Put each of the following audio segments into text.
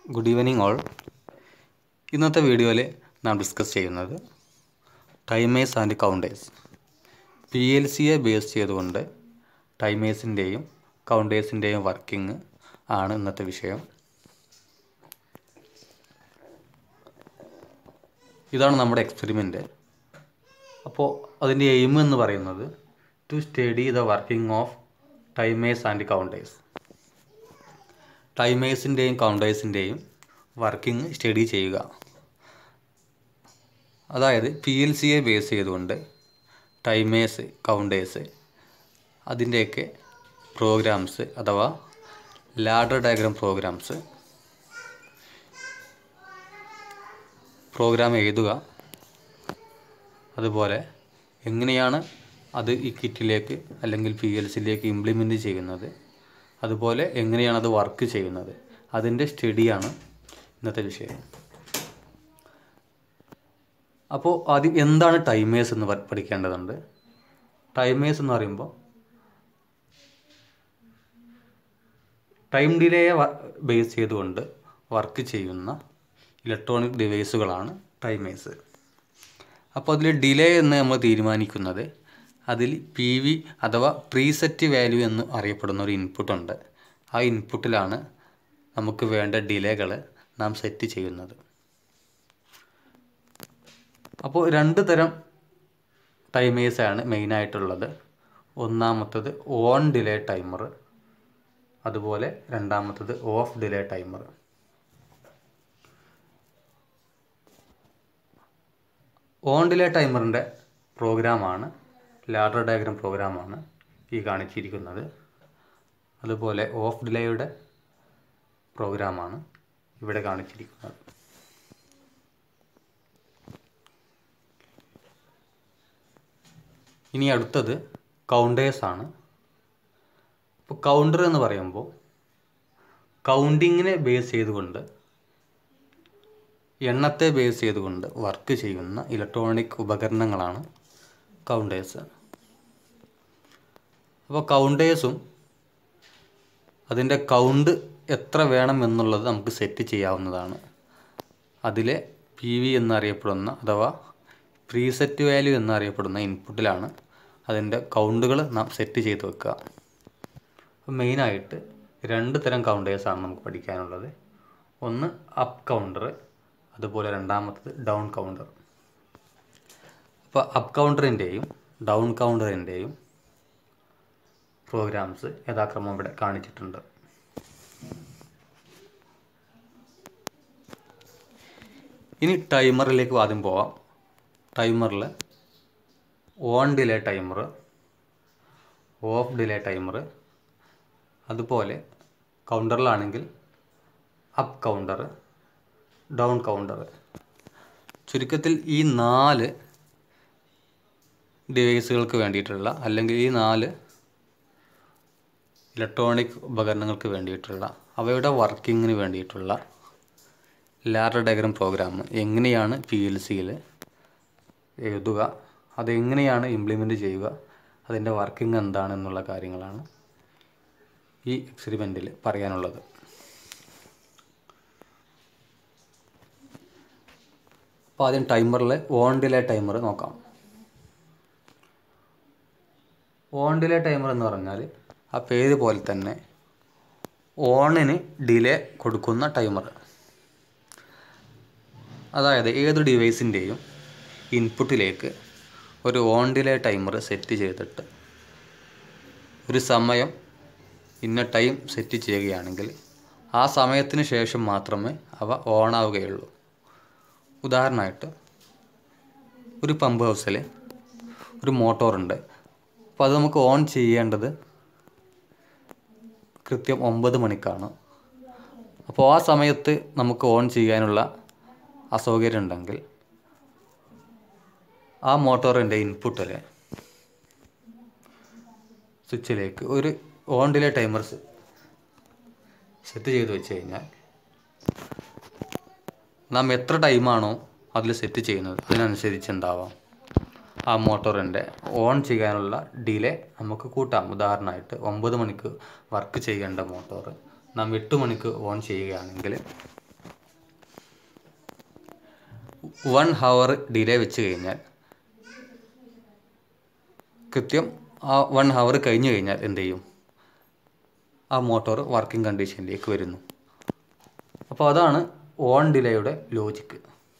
good evening all ഇന്നത്തെ വീഡിയോയിൽ നാം ഡിസ്കസ് ചെയ്യുന്നത് timers and counters P L സിയെ ബേസ് ചെയ്തുകൊണ്ട് ടൈമേഴ്സിൻ്റെയും കൗണ്ടേഴ്സിൻ്റെയും വർക്കിംഗ് ആണ് ഇന്നത്തെ വിഷയം ഇതാണ് നമ്മുടെ എക്സ്പെരിമെൻ്റ് അപ്പോൾ അതിൻ്റെ എയിം എന്ന് പറയുന്നത് to study the working of timers and counters ടൈമേഴ്സിൻ്റെയും കൗണ്ടേഴ്സിൻ്റെയും വർക്കിംഗ് സ്റ്റഡി ചെയ്യുക അതായത് പി എൽ സിയെ ബേസ് ചെയ്തുകൊണ്ട് ടൈമേഴ്സ് കൗണ്ടേഴ്സ് അതിൻ്റെയൊക്കെ പ്രോഗ്രാംസ് അഥവാ ലാഡർ ഡയഗ്രാം പ്രോഗ്രാംസ് പ്രോഗ്രാം എഴുതുക അതുപോലെ എങ്ങനെയാണ് അത് ഈ കിറ്റിലേക്ക് അല്ലെങ്കിൽ പി എൽ സിയിലേക്ക് ഇംപ്ലിമെൻ്റ് ചെയ്യുന്നത് അതുപോലെ എങ്ങനെയാണ് അത് വർക്ക് ചെയ്യുന്നത് അതിൻ്റെ സ്റ്റഡിയാണ് ഇന്നത്തെ വിഷയം അപ്പോൾ ആദ്യം എന്താണ് ടൈമേഴ്സ് എന്ന് പ- പഠിക്കേണ്ടതുണ്ട് ടൈമേഴ്സ് എന്ന് പറയുമ്പോൾ ടൈം ഡിലേയെ ബേസ് ചെയ്തുകൊണ്ട് വർക്ക് ചെയ്യുന്ന ഇലക്ട്രോണിക് ഡിവൈസുകളാണ് ടൈമേഴ്സ് അപ്പോൾ അതിൽ ഡിലേ എന്ന് നമ്മൾ തീരുമാനിക്കുന്നത് അതിൽ പി വി അഥവാ പ്രീസെറ്റ് വാല്യൂ എന്ന് അറിയപ്പെടുന്ന ഒരു ഇൻപുട്ട് ഉണ്ട് ആ ഇൻപുട്ടിലാണ് നമുക്ക് വേണ്ട ഡിലേകൾ നാം സെറ്റ് ചെയ്യുന്നത് അപ്പോൾ രണ്ട് തരം ടൈമേഴ്സാണ് മെയിനായിട്ടുള്ളത് ഒന്നാമത്തത് ഓൺ ഡിലേ ടൈമർ അതുപോലെ രണ്ടാമത്തത് off delay timer on delay ടൈമറിൻ്റെ പ്രോഗ്രാമാണ് ലാഡർ ഡയഗ്രാം പ്രോഗ്രാമാണ് ഈ കാണിച്ചിരിക്കുന്നത് അതുപോലെ ഓഫ് ഡിലേയുടെ പ്രോഗ്രാമാണ് ഇവിടെ കാണിച്ചിരിക്കുന്നത് ഇനി അടുത്തത് കൗണ്ടേഴ്സ് ആണ് അപ്പോൾ കൗണ്ടർ എന്ന് പറയുമ്പോൾ കൗണ്ടിങ്ങിനെ ബേസ് ചെയ്തുകൊണ്ട് എണ്ണത്തെ ബേസ് ചെയ്തുകൊണ്ട് വർക്ക് ചെയ്യുന്ന ഇലക്ട്രോണിക് ഉപകരണങ്ങളാണ് കൗണ്ടേഴ്സ് അപ്പോൾ കൗണ്ടേഴ്സും അതിൻ്റെ കൗണ്ട് എത്ര വേണം എന്നുള്ളത് നമുക്ക് സെറ്റ് ചെയ്യാവുന്നതാണ് അതിലെ പി വി എന്നറിയപ്പെടുന്ന അഥവാ പ്രീസെറ്റ് വാല്യൂ എന്നറിയപ്പെടുന്ന ഇൻപുട്ടിലാണ് അതിൻ്റെ കൗണ്ടുകൾ നാം സെറ്റ് ചെയ്ത് വെക്കുക അപ്പോൾ മെയിനായിട്ട് രണ്ട് തരം കൗണ്ടേഴ്സാണ് നമുക്ക് പഠിക്കാനുള്ളത് ഒന്ന് അപ്പ് കൗണ്ടർ അതുപോലെ രണ്ടാമത്തത് ഡൗൺ കൗണ്ടർ അപ്പോൾ അപ്പ് കൗണ്ടറിൻ്റെയും ഡൗൺ കൗണ്ടറിൻ്റെയും പ്രോഗ്രാംസ് യഥാക്രമം ഇവിടെ കാണിച്ചിട്ടുണ്ട് ഇനി ടൈമറിലേക്ക് ആദ്യം പോവാം ടൈമറിൽ on delay timer off delay timer അതുപോലെ കൗണ്ടറിലാണെങ്കിൽ അപ്പ് കൗണ്ടർ ഡൗൺ കൗണ്ടർ ചുരുക്കത്തിൽ ഈ നാല് ഡിവൈസുകൾക്ക് വേണ്ടിയിട്ടുള്ള അല്ലെങ്കിൽ ഈ നാല് ഇലക്ട്രോണിക് ഉപകരണങ്ങൾക്ക് വേണ്ടിയിട്ടുള്ള അവയുടെ വർക്കിങ്ങിന് വേണ്ടിയിട്ടുള്ള ലാഡർ ഡയഗ്രാം പ്രോഗ്രാം എങ്ങനെയാണ് പി എൽ സിയിൽ എഴുതുക അതെങ്ങനെയാണ് ഇംപ്ലിമെൻ്റ് ചെയ്യുക അതിൻ്റെ വർക്കിംഗ് എന്താണെന്നുള്ള കാര്യങ്ങളാണ് ഈ എക്സ്പെരിമെൻറ്റിൽ പറയാനുള്ളത് അപ്പോൾ ആദ്യം ടൈമറിൽ ഓൺ ഡിലേ ടൈമർ നോക്കാം ഓൺ ഡിലേ ടൈമർ എന്ന് പറഞ്ഞാൽ ആ പേര് പോലെ തന്നെ ഓണിന് ഡിലേ കൊടുക്കുന്ന ടൈമർ അതായത് ഏത് ഡിവൈസിൻ്റെയും ഇൻപുട്ടിലേക്ക് ഒരു ഓൺ ഡിലേ ടൈമർ സെറ്റ് ചെയ്തിട്ട് ഒരു സമയം ഇന്ന ടൈം സെറ്റ് ചെയ്യുകയാണെങ്കിൽ ആ സമയത്തിന് ശേഷം മാത്രമേ അവ ഓൺ ആവുകയുള്ളൂ ഉദാഹരണമായിട്ട് ഒരു പമ്പ് ഹൗസിൽ ഒരു മോട്ടോറുണ്ട് അപ്പോൾ അത് നമുക്ക് ഓൺ ചെയ്യേണ്ടത് കൃത്യം ഒമ്പത് മണിക്കാണ് അപ്പോൾ ആ സമയത്ത് നമുക്ക് ഓൺ ചെയ്യാനുള്ള അസൗകര്യം ഉണ്ടെങ്കിൽ ആ മോട്ടോറിൻ്റെ ഇൻപുട്ടിൽ സ്വിച്ചിലേക്ക് ഒരു ഓൺ ഡിലേ ടൈമർ സെറ്റ് ചെയ്ത് വെച്ച് കഴിഞ്ഞാൽ നാം എത്ര ടൈമാണോ അതിൽ സെറ്റ് ചെയ്യുന്നത് അതിനനുസരിച്ച് എന്താവാം ആ മോട്ടോറിൻ്റെ ഓൺ ചെയ്യാനുള്ള ഡിലേ നമുക്ക് കൂട്ടാം ഉദാഹരണമായിട്ട് ഒമ്പത് മണിക്ക് വർക്ക് ചെയ്യേണ്ട മോട്ടോർ നാം എട്ട് മണിക്ക് ഓൺ ചെയ്യുകയാണെങ്കിൽ വൺ ഹവർ ഡിലേ വെച്ച് കഴിഞ്ഞാൽ കൃത്യം ആ വൺ ഹവർ കഴിഞ്ഞ് കഴിഞ്ഞാൽ എന്ത് ചെയ്യും ആ മോട്ടോർ വർക്കിംഗ് കണ്ടീഷനിലേക്ക് വരുന്നു അപ്പോൾ അതാണ് ഓൺ ഡിലേയുടെ ലോജിക്ക്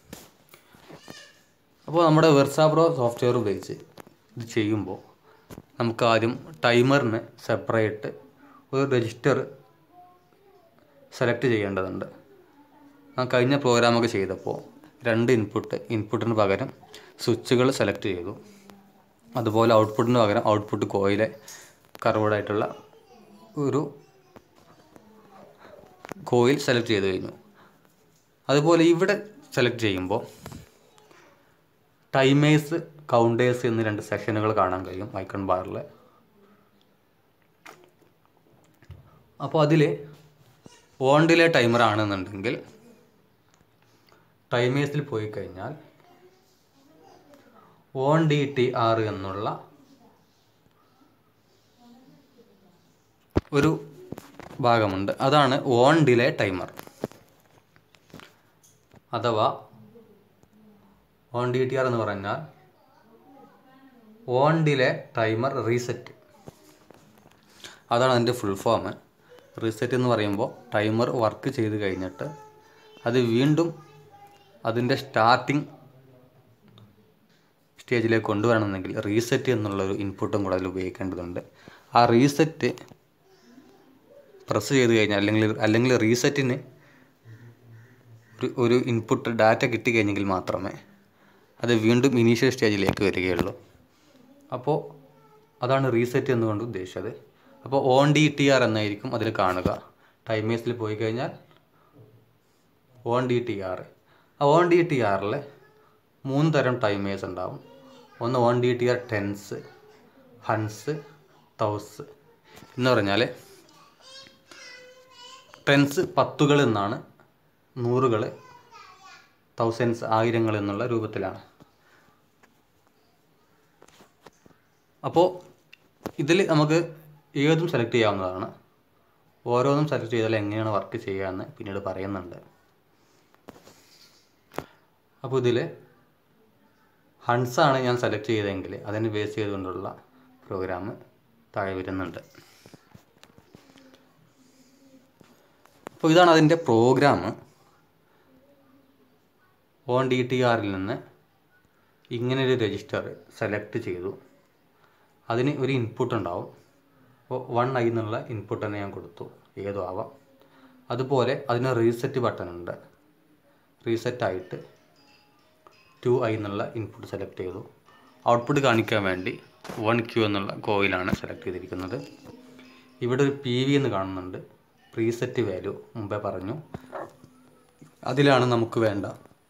അപ്പോൾ നമ്മുടെ വെർസാബ്രോ സോഫ്റ്റ്വെയർ ഉപയോഗിച്ച് ഇത് ചെയ്യുമ്പോൾ നമുക്ക് ആദ്യം ടൈമറിന് സെപ്പറേറ്റ് ഒരു രജിസ്റ്റർ സെലക്ട് ചെയ്യേണ്ടതുണ്ട് ഞാൻ കഴിഞ്ഞ പ്രോഗ്രാമൊക്കെ ചെയ്തപ്പോൾ രണ്ട് ഇൻപുട്ട് ഇൻപുട്ടിന് പകരം സ്വിച്ചുകൾ സെലക്ട് ചെയ്തു അതുപോലെ ഔട്ട്പുട്ടിന് പകരം ഔട്ട്പുട്ട് കോയിലെ കർവ്ഡായിട്ടുള്ള ഒരു കോയിൽ സെലക്ട് ചെയ്ത് കഴിഞ്ഞു അതുപോലെ ഇവിടെ സെലക്ട് ചെയ്യുമ്പോൾ ടൈമേഴ്സ് കൗണ്ടേഴ്സ് എന്നീ രണ്ട് സെക്ഷനുകൾ കാണാൻ കഴിയും ഐക്കൺ ബാറിൽ അപ്പോൾ അതിൽ ഓൺ ഡിലേ ടൈമർ ആണെന്നുണ്ടെങ്കിൽ ടൈമേഴ്സിൽ പോയി കഴിഞ്ഞാൽ ഓൺ ഡി ടി ആർ എന്നുള്ള ഒരു ഭാഗമുണ്ട് അതാണ് ഓൺ ഡിലേ ടൈമർ അഥവാ ഓൺ ഡി ടി ആർ എന്ന് പറഞ്ഞാൽ ഓൺ ഡിലേ ടൈമർ റീസെറ്റ് അതാണ് അതിൻ്റെ ഫുൾ ഫോം റീസെറ്റ് എന്ന് പറയുമ്പോൾ ടൈമർ വർക്ക് ചെയ്ത് കഴിഞ്ഞിട്ട് അത് വീണ്ടും അതിൻ്റെ സ്റ്റാർട്ടിങ് സ്റ്റേജിലേക്ക് കൊണ്ടുവരണമെന്നെങ്കിൽ റീസെറ്റ് എന്നുള്ളൊരു ഇൻപുട്ടും കൂടെ അതിൽ ഉപയോഗിക്കേണ്ടതുണ്ട് ആ റീസെറ്റ് പ്രസ് ചെയ്ത് കഴിഞ്ഞാൽ അല്ലെങ്കിൽ അല്ലെങ്കിൽ റീസെറ്റിന് ഒരു ഒരു ഇൻപുട്ട് ഡാറ്റ കിട്ടിക്കഴിഞ്ഞെങ്കിൽ മാത്രമേ അത് വീണ്ടും ഇനീഷ്യൽ സ്റ്റേജിലേക്ക് വരികയുള്ളൂ അപ്പോൾ അതാണ് റീസെറ്റ് എന്നുകൊണ്ട് ഉദ്ദേശിച്ചത് അപ്പോൾ ഓൺ ഡി ടി ആർ എന്നായിരിക്കും അതിൽ കാണുക ടൈമേഴ്സിൽ പോയി കഴിഞ്ഞാൽ ഓൺ ഡി ടി ആർ ആ ഓൺ ഡി ടി ആറിൽ മൂന്ന് തരം ടൈമേഴ്സ് ഉണ്ടാവും ഒന്ന് on D T R tens huns thous എന്ന് പറഞ്ഞാൽ ടെൻസ് പത്തുകൾ എന്നാണ് നൂറുകൾ തൗസൻഡ്സ് ആയിരങ്ങൾ എന്നുള്ള രൂപത്തിലാണ് അപ്പോൾ ഇതിൽ നമുക്ക് ഏതും സെലക്ട് ചെയ്യാവുന്നതാണ് ഓരോന്നും സെലക്ട് ചെയ്താൽ എങ്ങനെയാണ് വർക്ക് ചെയ്യുക എന്ന് പിന്നീട് പറയുന്നുണ്ട് അപ്പോൾ ഇതിൽ ഹൺസാണ് ഞാൻ സെലക്ട് ചെയ്തതെങ്കിൽ അതിനെ ബേസ് ചെയ്തുകൊണ്ടുള്ള പ്രോഗ്രാം താഴെ വരുന്നുണ്ട് അപ്പോൾ ഇതാണ് അതിൻ്റെ പ്രോഗ്രാം ഓൺ ഡി ടി ആറിൽ നിന്ന് ഇങ്ങനെ ഒരു രജിസ്റ്റർ സെലക്ട് ചെയ്തു അതിന് ഒരു ഇൻപുട്ട് ഉണ്ടാവും അപ്പോൾ വൺ ഐ എന്നുള്ള ഇൻപുട്ട് തന്നെ ഞാൻ കൊടുത്തു ഏതും ആവാം അതുപോലെ അതിന് റീസെറ്റ് ബട്ടൺ ഉണ്ട് റീസെറ്റ് ആയിട്ട് ടു ഐ എന്നുള്ള ഇൻപുട്ട് സെലക്ട് ചെയ്തു ഔട്ട്പുട്ട് കാണിക്കാൻ വേണ്ടി വൺ ക്യൂ എന്നുള്ള കോയിലാണ് സെലക്ട് ചെയ്തിരിക്കുന്നത് ഇവിടെ ഒരു പി വി എന്ന് കാണുന്നുണ്ട് പ്രീസെറ്റ് വാല്യൂ മുമ്പേ പറഞ്ഞു അതിലാണ് നമുക്ക് വേണ്ട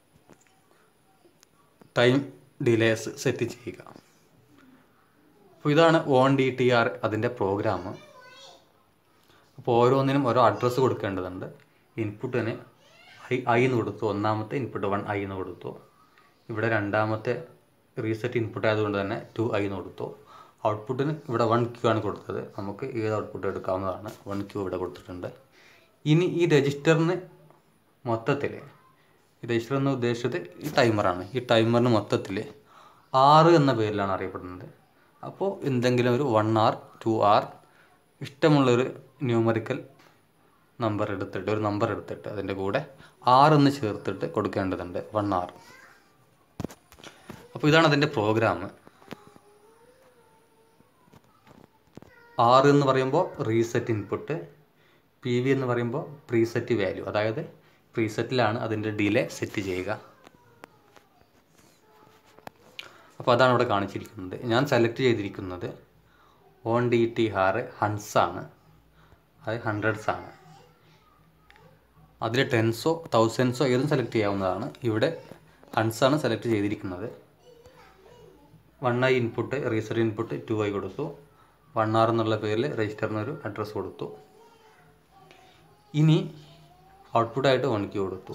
ടൈം ഡിലേസ് സെറ്റ് ചെയ്യുക അപ്പോൾ ഇതാണ് ഓൺ ഡി ടി ആർ അതിൻ്റെ പ്രോഗ്രാം അപ്പോൾ ഓരോന്നിനും ഓരോ അഡ്രസ്സ് കൊടുക്കേണ്ടതുണ്ട് ഇൻപുട്ടിന് ഐ ഐ എന്ന് കൊടുത്തു ഒന്നാമത്തെ ഇൻപുട്ട് വൺ ഐ എന്ന് കൊടുത്തു ഇവിടെ രണ്ടാമത്തെ റീസെറ്റ് ഇൻപുട്ട് ആയതുകൊണ്ട് തന്നെ ടു ഐ എന്ന് കൊടുത്തു ഔട്ട്പുട്ടിന് ഇവിടെ വൺ ക്യൂ ആണ് കൊടുത്തത് നമുക്ക് ഏത് ഔട്ട്പുട്ട് എടുക്കാവുന്നതാണ് വൺ ക്യൂ ഇവിടെ കൊടുത്തിട്ടുണ്ട് ഇനി ഈ രജിസ്റ്ററിന് മൊത്തത്തിൽ ഈ രജിസ്റ്റർ എന്ന് ഉദ്ദേശിച്ചത് ഈ ടൈമറാണ് ഈ ടൈമറിന് മൊത്തത്തിൽ ആറ് എന്ന പേരിലാണ് അറിയപ്പെടുന്നത് അപ്പോൾ എന്തെങ്കിലും ഒരു വൺ ആർ ടു ആർ ഇഷ്ടമുള്ളൊരു ന്യൂമറിക്കൽ നമ്പർ എടുത്തിട്ട് ഒരു നമ്പർ എടുത്തിട്ട് അതിൻ്റെ കൂടെ ആർ എന്ന് ചേർത്തിട്ട് കൊടുക്കേണ്ടതുണ്ട് വൺ ആർ അപ്പോൾ ഇതാണ് അതിൻ്റെ പ്രോഗ്രാം ആറ് എന്ന് പറയുമ്പോൾ റീസെറ്റ് ഇൻപുട്ട് പി വി എന്ന് പറയുമ്പോൾ പ്രീസെറ്റ് വാല്യൂ അതായത് പ്രീസെറ്റിലാണ് അതിൻ്റെ ഡിലേ സെറ്റ് ചെയ്യുക അപ്പോൾ അതാണ് ഇവിടെ കാണിച്ചിരിക്കുന്നത് ഞാൻ സെലക്ട് ചെയ്തിരിക്കുന്നത് on D T R huns ആണ് അത് ഹൺഡ്രഡ്സ് ആണ് അതിൽ ടെൻസോ തൗസൻഡ്സോ ഏതും സെലക്ട് ചെയ്യാവുന്നതാണ് ഇവിടെ ഹൺസ് ആണ് സെലക്ട് ചെയ്തിരിക്കുന്നത് one I input reset input two I കൊടുത്തു വൺ ആർ എന്നുള്ള പേരിൽ രജിസ്റ്ററിന് ഒരു അഡ്രസ്സ് കൊടുത്തു ഇനി ഔട്ട്പുട്ടായിട്ട് വൺ ക്യൂ കൊടുത്തു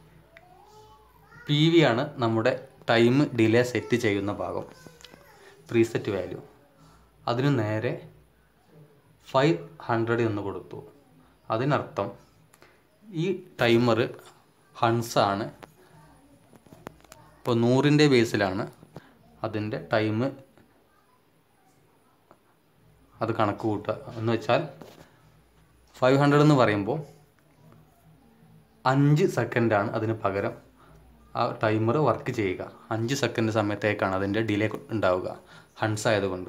പി വി ആണ് നമ്മുടെ ടൈം ഡിലേ സെറ്റ് ചെയ്യുന്ന ഭാഗം പ്രീസെറ്റ് വാല്യൂ അതിന് നേരെ ഫൈവ് ഹൺഡ്രഡ് എന്ന് കൊടുത്തു അതിനർത്ഥം ഈ ടൈമർ ഹൺസാണ് അപ്പോൾ നൂറിൻ്റെ ബേസിലാണ് അതിൻ്റെ ടൈം അത് കണക്ക് കൂട്ടുക എന്ന് വെച്ചാൽ ഫൈവ് ഹൺഡ്രഡ് എന്ന് പറയുമ്പോൾ അഞ്ച് സെക്കൻഡാണ് അതിന് പകരം ആ ടൈമർ വർക്ക് ചെയ്യുക അഞ്ച് സെക്കൻഡ് സമയത്തേക്കാണ് അതിൻ്റെ ഡിലേ ഉണ്ടാവുക ഹൺസ് ആയതുകൊണ്ട്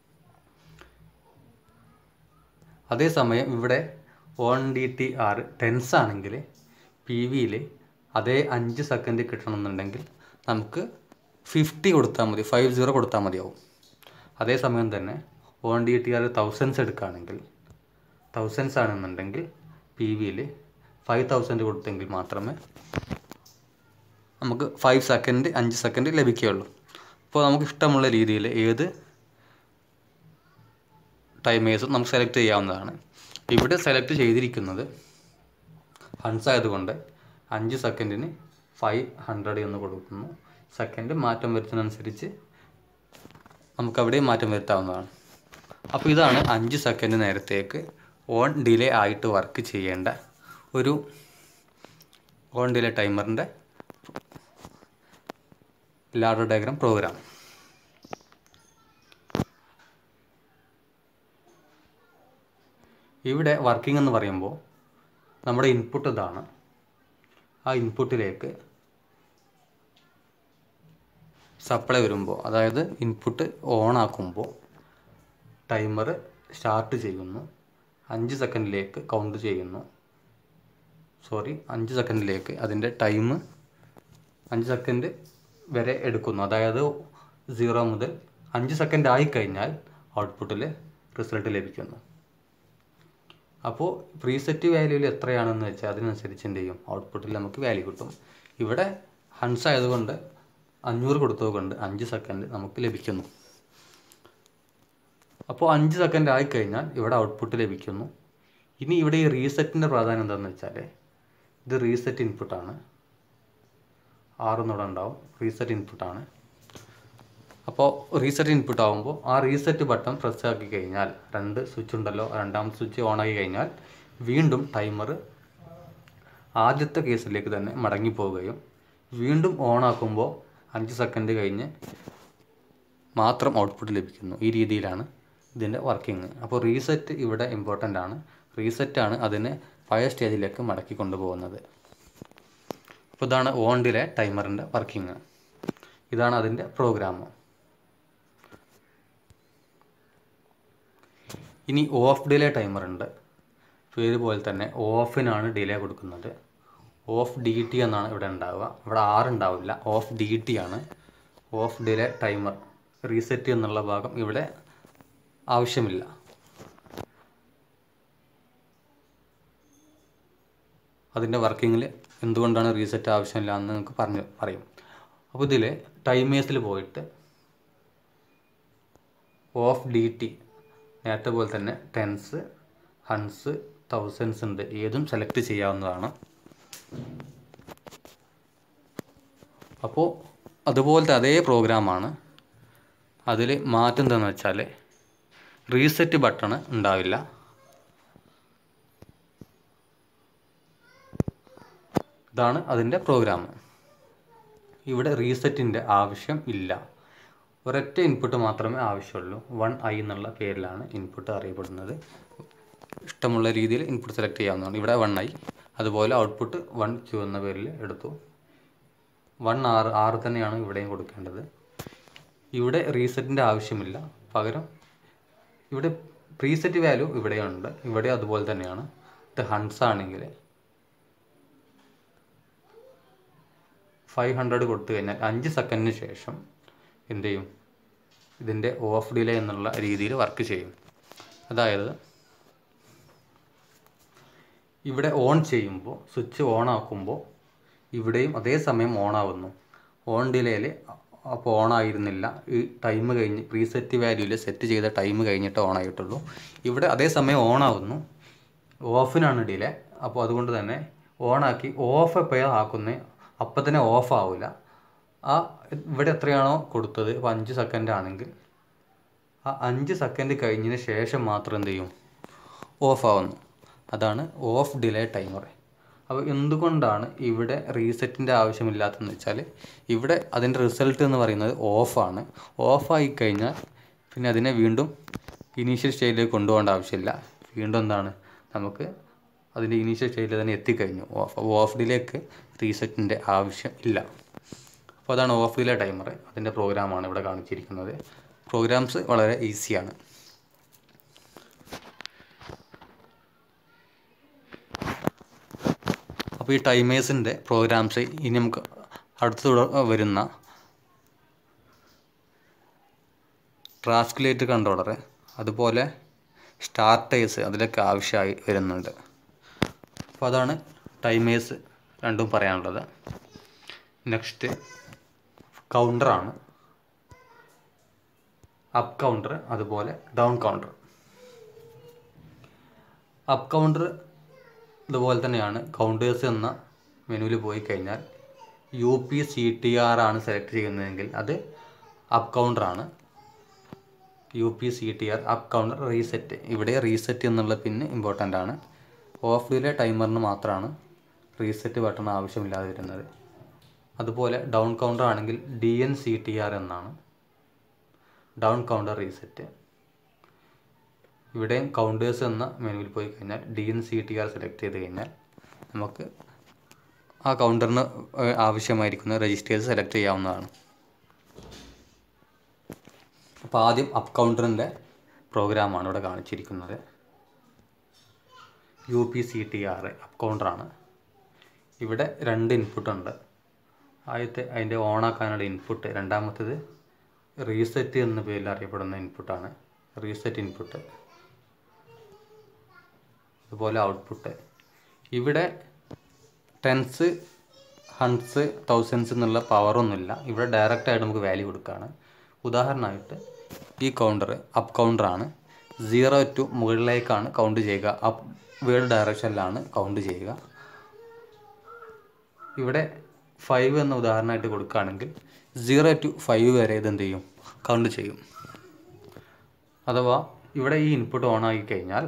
അതേസമയം ഇവിടെ on D T R tens ആണെങ്കിൽ പി വിയിൽ അതേ അഞ്ച് സെക്കൻഡ് കിട്ടണമെന്നുണ്ടെങ്കിൽ നമുക്ക് ഫിഫ്റ്റി കൊടുത്താൽ മതി ഫൈവ് സീറോ കൊടുത്താൽ മതിയാവും അതേസമയം തന്നെ on D T R thousands എടുക്കുകയാണെങ്കിൽ തൗസൻഡ്സ് ആണെന്നുണ്ടെങ്കിൽ പി വിയിൽ ഫൈവ് തൗസൻഡ് കൊടുത്തെങ്കിൽ മാത്രമേ നമുക്ക് ഫൈവ് സെക്കൻഡ് അഞ്ച് സെക്കൻഡ് ലഭിക്കുകയുള്ളൂ അപ്പോൾ നമുക്ക് ഇഷ്ടമുള്ള രീതിയിൽ ഏത് ടൈമേഴ്സും നമുക്ക് സെലക്ട് ചെയ്യാവുന്നതാണ് ഇവിടെ സെലക്ട് ചെയ്തിരിക്കുന്നത് ഹൺസ് ആയതുകൊണ്ട് അഞ്ച് സെക്കൻഡിന് ഫൈവ് ഹൺഡ്രഡ് എന്ന് കൊടുക്കുന്നു സെക്കൻഡ് മാറ്റം വരുത്തുന്നതനുസരിച്ച് നമുക്കവിടെ മാറ്റം വരുത്താവുന്നതാണ് അപ്പോൾ ഇതാണ് അഞ്ച് സെക്കൻഡ് നേരത്തേക്ക് ഓൺ ഡിലേ ആയിട്ട് വർക്ക് ചെയ്യേണ്ട ഒരു ഓൺ ഡിലേ ടൈമറിൻ്റെ ലാഡർ ഡയഗ്രാം പ്രോഗ്രാം ഇവിടെ വർക്കിംഗ് എന്ന് പറയുമ്പോൾ നമ്മുടെ ഇൻപുട്ട് ഇതാണ് ആ ഇൻപുട്ടിലേക്ക് സപ്ലൈ വരുമ്പോൾ അതായത് ഇൻപുട്ട് ഓൺ ആക്കുമ്പോൾ ടൈമർ സ്റ്റാർട്ട് ചെയ്യുന്നു അഞ്ച് സെക്കൻഡിലേക്ക് കൗണ്ട് ചെയ്യുന്നു സോറി അഞ്ച് സെക്കൻഡിലേക്ക് അതിൻ്റെ ടൈം അഞ്ച് സെക്കൻഡ് വരെ എടുക്കുന്നു അതായത് സീറോ മുതൽ അഞ്ച് സെക്കൻഡ് ആയിക്കഴിഞ്ഞാൽ ഔട്ട്പുട്ടിൽ റിസൾട്ട് ലഭിക്കുന്നു അപ്പോൾ പ്രീസെറ്റ് വാല്യൂവിൽ എത്രയാണെന്ന് വെച്ചാൽ അതിനനുസരിച്ച് എന്ത് ചെയ്യും ഔട്ട്പുട്ടിൽ നമുക്ക് വാല്യൂ കിട്ടും ഇവിടെ ഹൺസ് ആയതുകൊണ്ട് അഞ്ഞൂറ് കൊടുത്തതുകൊണ്ട് അഞ്ച് സെക്കൻഡ് നമുക്ക് ലഭിക്കുന്നു അപ്പോൾ അഞ്ച് സെക്കൻഡ് ആയിക്കഴിഞ്ഞാൽ ഇവിടെ ഔട്ട്പുട്ട് ലഭിക്കുന്നു ഇനി ഇവിടെ ഈ റീസെറ്റിൻ്റെ പ്രാധാന്യം എന്താണെന്ന് വെച്ചാൽ ഇത് റീസെറ്റ് ഇൻപുട്ടാണ് ആറെന്നൂടെ ഉണ്ടാവും റീസെറ്റ് ഇൻപുട്ടാണ് അപ്പോൾ റീസെറ്റ് ഇൻപുട്ട് ആകുമ്പോൾ ആ റീസെറ്റ് ബട്ടൺ പ്രസ് ആക്കി കഴിഞ്ഞാൽ രണ്ട് സ്വിച്ച് ഉണ്ടല്ലോ രണ്ടാമത്തെ സ്വിച്ച് ഓൺ ആക്കി കഴിഞ്ഞാൽ വീണ്ടും ടൈമർ ആദ്യത്തെ കേസിലേക്ക് തന്നെ മടങ്ങി പോവുകയും വീണ്ടും ഓൺ ആക്കുമ്പോൾ അഞ്ച് സെക്കൻഡ് കഴിഞ്ഞ് മാത്രം ഔട്ട്പുട്ട് ലഭിക്കുന്നു ഈ രീതിയിലാണ് ഇതിൻ്റെ വർക്കിംഗ് അപ്പോൾ റീസെറ്റ് ഇവിടെ ഇമ്പോർട്ടൻ്റ് ആണ് റീസെറ്റാണ് അതിനെ പഴയ സ്റ്റേജിലേക്ക് മടക്കി കൊണ്ടുപോകുന്നത് അപ്പോൾ ഇതാണ് ഓൺ ഡിലെ ടൈമറിൻ്റെ വർക്കിംഗ് ഇതാണ് അതിൻ്റെ പ്രോഗ്രാം ഇനി ഓഫ് ഡിലേ ടൈമർ ഉണ്ട് പേര് പോലെ തന്നെ ഓഫിനാണ് ഡിലേ കൊടുക്കുന്നത് ഓഫ് ഡി ടി എന്നാണ് ഇവിടെ ഉണ്ടാവുക ഇവിടെ ആറ് ഉണ്ടാവില്ല ഓഫ് ഡി ടി ആണ് ഓഫ് ഡിലേ ടൈമർ റീസെറ്റ് എന്നുള്ള ഭാഗം ഇവിടെ ആവശ്യമില്ല അതിൻ്റെ വർക്കിങ്ങിൽ എന്തുകൊണ്ടാണ് റീസെറ്റ് ആവശ്യമില്ല എന്ന് നിങ്ങൾക്ക് പറഞ്ഞു പറയും അപ്പോൾ ഇതിൽ ടൈമേഴ്സിൽ പോയിട്ട് ഓഫ് ഡി ടി നേരത്തെ പോലെ തന്നെ ടെൻസ് ഹൺസ് തൗസൻഡ്സ് ഉണ്ട് ഏതും സെലക്ട് ചെയ്യാവുന്നതാണ് അപ്പോൾ അതുപോലത്തെ അതേ പ്രോഗ്രാമാണ് അതിൽ മാറ്റം എന്താണെന്ന് വെച്ചാൽ റീസെറ്റ് ബട്ടൺ ഉണ്ടാവില്ല ഇതാണ് അതിൻ്റെ പ്രോഗ്രാം ഇവിടെ റീസെറ്റിൻ്റെ ആവശ്യം ഇല്ല ഒരൊറ്റ ഇൻപുട്ട് മാത്രമേ ആവശ്യമുള്ളൂ വൺ ഐ എന്നുള്ള പേരിലാണ് ഇൻപുട്ട് അറിയപ്പെടുന്നത് ഇഷ്ടമുള്ള രീതിയിൽ ഇൻപുട്ട് സെലക്ട് ചെയ്യാവുന്നതാണ് ഇവിടെ വൺ ഐ അതുപോലെ ഔട്ട്പുട്ട് വൺ ക്യൂ എന്ന പേരിൽ എടുത്തു വൺ ആറ് ആറ് തന്നെയാണ് ഇവിടെയും കൊടുക്കേണ്ടത് ഇവിടെ റീസെറ്റിൻ്റെ ആവശ്യമില്ല പകരം ഇവിടെ പ്രീസെറ്റ് വാല്യൂ ഇവിടെയുണ്ട് ഇവിടെ അതുപോലെ തന്നെയാണ് ഇത് ഹൺസ് ആണെങ്കിൽ ഫൈവ് ഹൺഡ്രഡ് കൊടുത്തു കഴിഞ്ഞാൽ അഞ്ച് സെക്കൻഡിന് ശേഷം എന്ത് ചെയ്യും ഇതിൻ്റെ ഓഫ് ഡിലേ എന്നുള്ള രീതിയിൽ വർക്ക് ചെയ്യും അതായത് ഇവിടെ ഓൺ ചെയ്യുമ്പോൾ സ്വിച്ച് ഓൺ ആക്കുമ്പോൾ ഇവിടെയും അതേ സമയം ഓൺ ആവുന്നു ഓൺ ഡിലേയിൽ അപ്പോൾ ഓൺ ആയിരുന്നില്ല ഈ ടൈം കഴിഞ്ഞ് പ്രീസെറ്റ് വാല്യൂവിൽ സെറ്റ് ചെയ്ത ടൈം കഴിഞ്ഞിട്ട് ഓൺ ആയിട്ടുള്ളൂ ഇവിടെ അതേ സമയം ഓൺ ആവുന്നു ഓഫിനാണ് ഡിലേ അപ്പോൾ അതുകൊണ്ട് തന്നെ ഓണാക്കി ഓഫ് എപ്പോഴാണ് ആക്കുന്നത് അപ്പം തന്നെ ഓഫ് ആവില്ല ആ ഇവിടെ എത്രയാണോ കൊടുത്തത് ഇപ്പോൾ അഞ്ച് സെക്കൻഡ് ആണെങ്കിൽ ആ അഞ്ച് സെക്കൻഡ് കഴിഞ്ഞതിന് ശേഷം മാത്രം എന്ത് ചെയ്യും ഓഫ് ആവുന്നു അതാണ് ഓഫ് ഡിലേ ടൈമർ അപ്പോൾ എന്തുകൊണ്ടാണ് ഇവിടെ റീസെറ്റിൻ്റെ ആവശ്യമില്ലാത്തതെന്ന് വെച്ചാൽ ഇവിടെ അതിൻ്റെ റിസൾട്ട് എന്ന് പറയുന്നത് ഓഫാണ് ഓഫായി കഴിഞ്ഞാൽ പിന്നെ അതിനെ വീണ്ടും ഇനീഷ്യൽ സ്റ്റേജിലേക്ക് കൊണ്ടുപോകേണ്ട ആവശ്യമില്ല വീണ്ടും എന്താണ് നമുക്ക് അതിൻ്റെ ഇനീഷ്യൽ സ്റ്റേജിൽ തന്നെ എത്തിക്കഴിഞ്ഞു ഓഫ് ഓഫ് ഡിലേക്ക് റീസെറ്റിൻ്റെ ആവശ്യം ഇല്ല അപ്പോൾ അതാണ് ഓഫ് ഡിലെ ടൈമർ അതിൻ്റെ പ്രോഗ്രാമാണ് ഇവിടെ കാണിച്ചിരിക്കുന്നത് പ്രോഗ്രാംസ് വളരെ ഈസിയാണ് അപ്പോൾ ഈ ടൈമേഴ്സിൻ്റെ പ്രോഗ്രാംസ് ഇനി നമുക്ക് അടുത്ത് തുട- വരുന്ന ട്രാസ്കുലേറ്റ് കൺട്രോളർ അതുപോലെ സ്റ്റാർട്ടേഴ്സ് അതിലൊക്കെ ആവശ്യമായി വരുന്നുണ്ട് അപ്പോൾ അതാണ് ടൈമേഴ്സ് രണ്ടും പറയാനുള്ളത് നെക്സ്റ്റ് കൗണ്ടറാണ് അപ്പ് കൗണ്ടർ അതുപോലെ ഡൗൺ കൗണ്ടർ അപ്പ് കൗണ്ടർ ഇതുപോലെ തന്നെയാണ് കൗണ്ടേഴ്സ് എന്ന മെനുവിൽ പോയി കഴിഞ്ഞാൽ U P C T R ആണ് സെലക്ട് ചെയ്യുന്നതെങ്കിൽ അത് അപ്പ് കൗണ്ടറാണ് U P C T R up counter reset ഇവിടെ റീസെറ്റ് എന്നുള്ള പിന്ന് ഇമ്പോർട്ടൻ്റ് ആണ് ഓഫ് ഡിലെ ടൈമറിന് മാത്രമാണ് റീസെറ്റ് ബട്ടൺ ആവശ്യമില്ലാതെ വരുന്നത് അതുപോലെ ഡൗൺ കൗണ്ടർ ആണെങ്കിൽ D N C T R എന്നാണ് ഡൗൺ കൗണ്ടർ റീസെറ്റ് ഇവിടെയും കൗണ്ടേഴ്സ് എന്ന മെനുവിൽ പോയി കഴിഞ്ഞാൽ D N C T R select ചെയ്ത് കഴിഞ്ഞാൽ നമുക്ക് ആ കൗണ്ടറിന് ഏഹ്, ആവശ്യമായിരിക്കുന്ന രജിസ്റ്റേഴ്സ് സെലക്ട് ചെയ്യാവുന്നതാണ് അപ്പോൾ ആദ്യം അപ്പ് കൗണ്ടറിൻ്റെ പ്രോഗ്രാമാണ് ഇവിടെ കാണിച്ചിരിക്കുന്നത് U P C T R up കൗണ്ടറാണ് ഇവിടെ രണ്ട് ഇൻപുട്ട് ഉണ്ട് ആദ്യത്തെ അതിൻ്റെ ഓണാക്കാനുള്ള ഇൻപുട്ട് രണ്ടാമത്തേത് റീസെറ്റ് എന്ന പേരിൽ അറിയപ്പെടുന്ന ഇൻപുട്ടാണ് റീസെറ്റ് ഇൻപുട്ട് അതുപോലെ ഔട്ട്പുട്ട് ഇവിടെ ടെൻസ് ഹൺസ് തൗസൻഡ്സ് എന്നുള്ള പവറൊന്നുമില്ല ഇവിടെ ഡയറക്റ്റ് ആയിട്ട് നമുക്ക് വാല്യൂ കൊടുക്കുകയാണ് ഉദാഹരണമായിട്ട് ഈ കൗണ്ടർ അപ്പ് കൗണ്ടറാണ് സീറോ ടു മുകളിലേക്കാണ് കൗണ്ട് ചെയ്യുക അപ്പ് വേർഡ് ഡയറക്ഷനിലാണ് കൗണ്ട് ചെയ്യുക ഇവിടെ ഫൈവ് എന്ന ഉദാഹരണമായിട്ട് കൊടുക്കുകയാണെങ്കിൽ സീറോ ടു ഫൈവ് വരെ ഇത് എന്ത് ചെയ്യും കൗണ്ട് ചെയ്യും അഥവാ ഇവിടെ ഈ ഇൻപുട്ട് ഓൺ ആക്കി കഴിഞ്ഞാൽ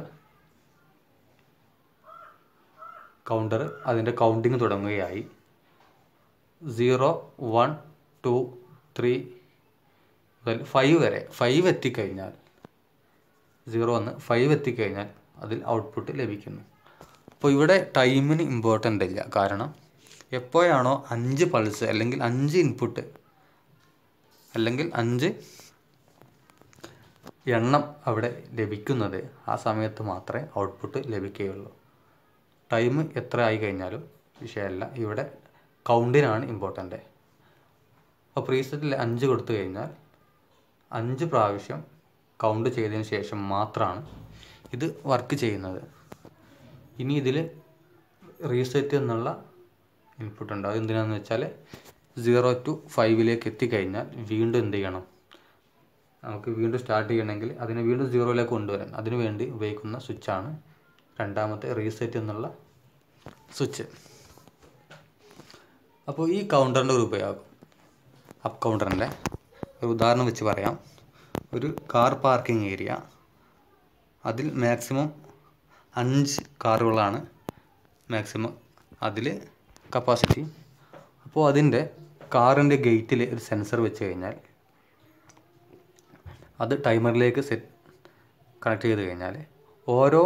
കൗണ്ടർ അതിൻ്റെ കൗണ്ടിങ് തുടങ്ങുകയായി സീറോ വൺ ടു ത്രീ മുതൽ ഫൈവ് വരെ ഫൈവ് എത്തിക്കഴിഞ്ഞാൽ സീറോ ഒന്ന് ഫൈവ് എത്തിക്കഴിഞ്ഞാൽ അതിൽ ഔട്ട്പുട്ട് ലഭിക്കുന്നു അപ്പോൾ ഇവിടെ ടൈമിന് ഇമ്പോർട്ടൻ്റ് ഇല്ല കാരണം എപ്പോഴാണോ അഞ്ച് പൾസ് അല്ലെങ്കിൽ അഞ്ച് ഇൻപുട്ട് അല്ലെങ്കിൽ അഞ്ച് എണ്ണം അവിടെ ലഭിക്കുന്നത് ആ സമയത്ത് മാത്രമേ ഔട്ട്പുട്ട് ലഭിക്കുകയുള്ളൂ ടൈം എത്ര ആയി കഴിഞ്ഞാലും വിഷയമല്ല ഇവിടെ കൗണ്ടിനാണ് ഇമ്പോർട്ടൻ്റ് അപ്പോൾ പ്രീസെറ്റിൽ അഞ്ച് കൊടുത്തു കഴിഞ്ഞാൽ അഞ്ച് പ്രാവശ്യം കൗണ്ട് ചെയ്തതിന് ശേഷം മാത്രമാണ് ഇത് വർക്ക് ചെയ്യുന്നത് ഇനി ഇതിൽ റീസെറ്റ് എന്നുള്ള ഇൻപുട്ട് ഉണ്ട് അത് എന്തിനാണെന്ന് വെച്ചാൽ സീറോ ടു ഫൈവിലേക്ക് എത്തിക്കഴിഞ്ഞാൽ വീണ്ടും എന്ത് ചെയ്യണം നമുക്ക് വീണ്ടും സ്റ്റാർട്ട് ചെയ്യണമെങ്കിൽ അതിനെ വീണ്ടും സീറോയിലേക്ക് കൊണ്ടുവരാൻ അതിനു വേണ്ടി ഉപയോഗിക്കുന്ന സ്വിച്ചാണ് രണ്ടാമത്തെ റീസെറ്റ് എന്നുള്ള സ്വിച്ച് അപ്പോൾ ഈ കൗണ്ടറിൻ്റെ ഒരു ഉപയോഗം അപ്പ് കൗണ്ടറിൻ്റെ ഒരു ഉദാഹരണം വെച്ച് പറയാം ഒരു കാർ പാർക്കിംഗ് ഏരിയ അതിൽ മാക്സിമം അഞ്ച് കാറുകളാണ് മാക്സിമം അതിൽ കപ്പാസിറ്റി അപ്പോൾ അതിൻ്റെ കാറിൻ്റെ ഗേറ്റിൽ ഒരു സെൻസർ വെച്ച് കഴിഞ്ഞാൽ അത് ടൈമറിലേക്ക് സെറ്റ് കണക്ട് ചെയ്ത് കഴിഞ്ഞാൽ ഓരോ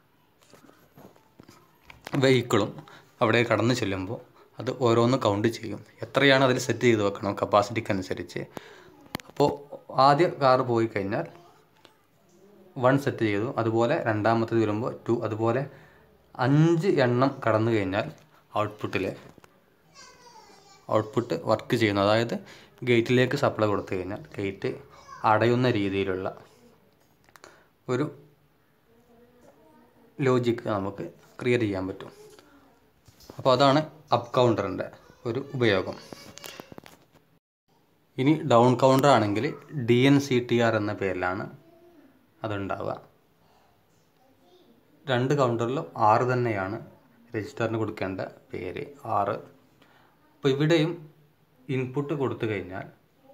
വെഹിക്കിളും അവിടെ കടന്നു ചെല്ലുമ്പോൾ അത് ഓരോന്ന് കൗണ്ട് ചെയ്യും എത്രയാണ് അതിൽ സെറ്റ് ചെയ്ത് വെക്കണം കപ്പാസിറ്റിക്ക് അനുസരിച്ച് അപ്പോൾ ആദ്യ കാർ പോയി കഴിഞ്ഞാൽ വൺ സെറ്റ് ചെയ്തു അതുപോലെ രണ്ടാമത്തേത് വരുമ്പോൾ ടു അതുപോലെ അഞ്ച് എണ്ണം കടന്നു കഴിഞ്ഞാൽ ഔട്ട്പുട്ടിൽ ഔട്ട്പുട്ട് വർക്ക് ചെയ്യുന്നു അതായത് ഗേറ്റിലേക്ക് സപ്ലൈ കൊടുത്തു കഴിഞ്ഞാൽ ഗേറ്റ് അടയുന്ന രീതിയിലുള്ള ഒരു ലോജിക്ക് നമുക്ക് ക്രിയേറ്റ് ചെയ്യാൻ പറ്റും അപ്പോൾ അതാണ് അപ്പ് കൗണ്ടറിൻ്റെ ഒരു ഉപയോഗം ഇനി ഡൗൺ കൗണ്ടർ ആണെങ്കിൽ D N C T R എന്ന പേരിലാണ് അതുണ്ടാവുക രണ്ട് കൗണ്ടറിലും ആറ് തന്നെയാണ് രജിസ്റ്ററിന് കൊടുക്കേണ്ട പേര് ആറ് അപ്പോൾ ഇവിടെയും ഇൻപുട്ട് കൊടുത്തു കഴിഞ്ഞാൽ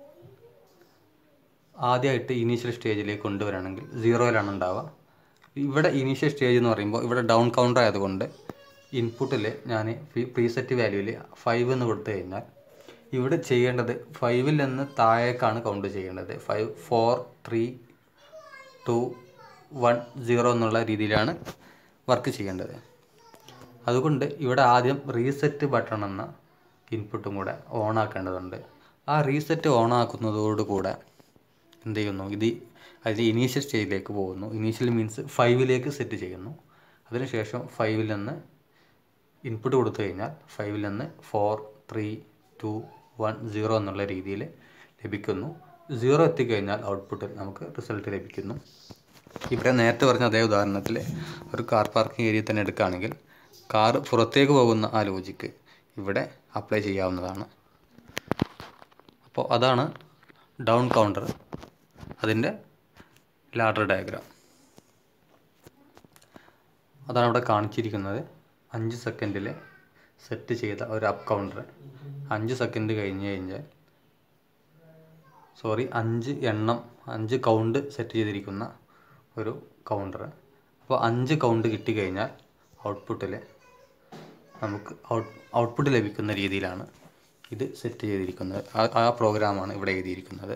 ആദ്യമായിട്ട് ഇനീഷ്യൽ സ്റ്റേജിലേക്ക് കൊണ്ടുവരാണെങ്കിൽ സീറോയിലാണ് ഉണ്ടാവുക ഇവിടെ ഇനീഷ്യൽ സ്റ്റേജ് എന്ന് പറയുമ്പോൾ ഇവിടെ ഡൗൺ കൗണ്ടർ ആയതുകൊണ്ട് ഇൻപുട്ടിൽ ഞാൻ പ്രീസെറ്റ് വാല്യൂവിൽ ഫൈവ് എന്ന് കൊടുത്തു കഴിഞ്ഞാൽ ഇവിടെ ചെയ്യേണ്ടത് ഫൈവിൽ നിന്ന് താഴേക്കാണ് കൗണ്ട് ചെയ്യേണ്ടത് five four three two one zero എന്നുള്ള രീതിയിലാണ് വർക്ക് ചെയ്യേണ്ടത് അതുകൊണ്ട് ഇവിടെ ആദ്യം റീസെറ്റ് ബട്ടൺ എന്ന ഇൻപുട്ടും കൂടെ ഓൺ ആക്കേണ്ടതുണ്ട് ആ റീസെറ്റ് ഓൺ ആക്കുന്നതോടുകൂടെ എന്ത് ചെയ്യുന്നു ഇത് അതിൽ ഇനീഷ്യൽ സ്റ്റേജിലേക്ക് പോകുന്നു ഇനീഷ്യൽ മീൻസ് ഫൈവിലേക്ക് സെറ്റ് ചെയ്യുന്നു അതിനുശേഷം ഫൈവിൽ നിന്ന് ഇൻപുട്ട് കൊടുത്തു കഴിഞ്ഞാൽ ഫൈവിൽ നിന്ന് four three two one zero എന്നുള്ള രീതിയിൽ ലഭിക്കുന്നു സീറോ എത്തിക്കഴിഞ്ഞാൽ ഔട്ട്പുട്ടിൽ നമുക്ക് റിസൾട്ട് ലഭിക്കുന്നു ഇവിടെ നേരത്തെ പറഞ്ഞ അതേ ഉദാഹരണത്തിൽ ഒരു കാർ പാർക്കിംഗ് ഏരിയ തന്നെ എടുക്കുകയാണെങ്കിൽ കാർ പുറത്തേക്ക് പോകുന്ന ആ ലോജിക്ക് ഇവിടെ അപ്ലൈ ചെയ്യാവുന്നതാണ് അപ്പോൾ അതാണ് ഡൗൺ കൗണ്ടർ അതിൻ്റെ ലാഡർ ഡയഗ്രാം അതാണ് ഇവിടെ കാണിച്ചിരിക്കുന്നത് അഞ്ച് സെക്കൻഡിൽ സെറ്റ് ചെയ്ത ഒരു അപ്പ് കൗണ്ടർ അഞ്ച് സെക്കൻഡ് കഴിഞ്ഞ് കഴിഞ്ഞാൽ സോറി അഞ്ച് എണ്ണം അഞ്ച് കൗണ്ട് സെറ്റ് ചെയ്തിരിക്കുന്ന ഒരു കൗണ്ടർ അപ്പോൾ അഞ്ച് കൗണ്ട് കിട്ടിക്കഴിഞ്ഞാൽ ഔട്ട്പുട്ടിൽ നമുക്ക് ഔട്ട് ഔട്ട്പുട്ട് ലഭിക്കുന്ന രീതിയിലാണ് ഇത് സെറ്റ് ചെയ്തിരിക്കുന്നത് ആ ആ പ്രോഗ്രാമാണ് ഇവിടെ എഴുതിയിരിക്കുന്നത്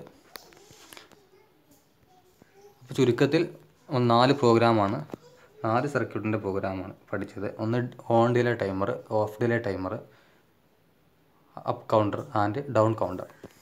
അപ്പോൾ ചുരുക്കത്തിൽ ഒന്ന് നാല് പ്രോഗ്രാമാണ് നാല് സർക്യൂട്ടിൻ്റെ പ്രോഗ്രാമാണ് പഠിച്ചത് ഒന്ന് on delay timer off delay timer up counter and down counter